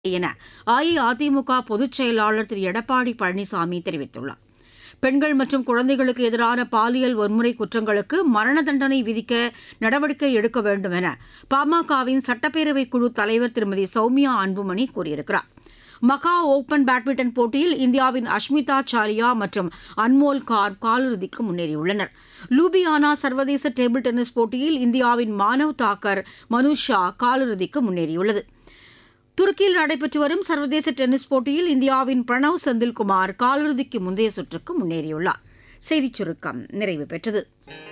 என அஇஅதிமுக பொதுச் செயலாளர் திரு எடப்பாடி பழனிசாமி தெரிவித்துள்ளார் பெண்கள் மற்றும் குழந்தைகளுக்கு எதிரான பாலியல் வன்முறை குற்றங்களுக்கு மரண தண்டனை விதிக்க நடவடிக்கை எடுக்க வேண்டும் என பாமகவின் சட்டப்பேரவை குழு தலைவர் திருமதி சௌமியா அன்புமணி கூறியிருக்கிறார் மக்கா ஓபன் பேட்மிண்டன் போட்டியில் இந்தியாவின் அஷ்மிதா சாலியா மற்றும் அன்மோல் கார் காலிறுதிக்கு முன்னேறியுள்ளனர் லூபியானா சர்வதேச டேபிள் டென்னிஸ் போட்டியில் இந்தியாவின் மானவ் தாக்கர் மனுஷ் ஷா காலிறுதிக்கு முன்னேறியுள்ளது துருக்கியில் நடைபெற்று வரும் சர்வதேச டென்னிஸ் போட்டியில் இந்தியாவின் பிரணவ் செந்தில்குமார் காலிறுதிக்கு முந்தைய சுற்றுக்கு முன்னேறியுள்ளார் செய்திச் சுருக்கம் நிறைவு பெற்றது